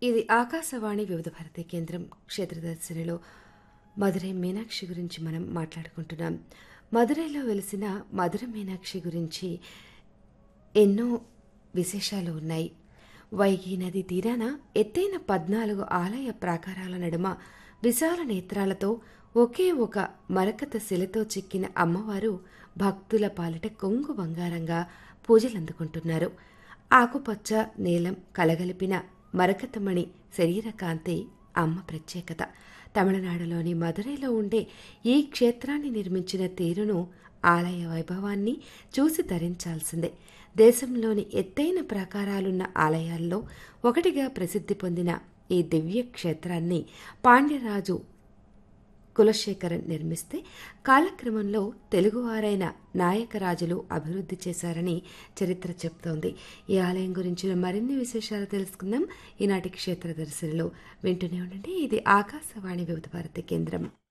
ఇది ఆకాశవాణి వివిధ భారతి కేంద్రం క్షేత్రదర్శినిలో మధురై మీనాక్షి గురించి మనం మాట్లాడుకుంటున్నాం మధురైలో వెలిసిన మధుర మీనాక్షి గురించి ఎన్నో విశేషాలు ఉన్నాయి వైగి నది తీరాన ఎత్తైన పద్నాలుగు ఆలయ ప్రాకారాల నడుమ విశాల నేత్రాలతో ఒకే ఒక మరకత శిలతో చిక్కిన అమ్మవారు భక్తుల పాలిట కొంగు బంగారంగా పూజలందుకుంటున్నారు ఆకుపచ్చ నీలం కలగలిపిన మరకతమణి శరీర కాంతి అమ్మ ప్రత్యేకత తమిళనాడులోని మదురైలో ఉండే ఈ క్షేత్రాన్ని నిర్మించిన తీరును ఆలయ వైభవాన్ని చూసి ధరించాల్సిందే దేశంలోని ఎత్తైన ప్రాకారాలున్న ఆలయాల్లో ఒకటిగా ప్రసిద్ధి పొందిన ఈ దివ్య క్షేత్రాన్ని పాండ్యరాజు కులశేఖరన్ నిర్మిస్తే కాలక్రమంలో తెలుగువారైన నాయకరాజులు అభివృద్ధి చేశారని చరిత్ర చెప్తోంది ఈ ఆలయం గురించిన మరిన్ని విశేషాలు తెలుసుకుందాం ఈనాటి క్షేత్ర దర్శనలో వింటూనే ఉండండి ఇది ఆకాశవాణి వివిధ భారతి కేంద్రం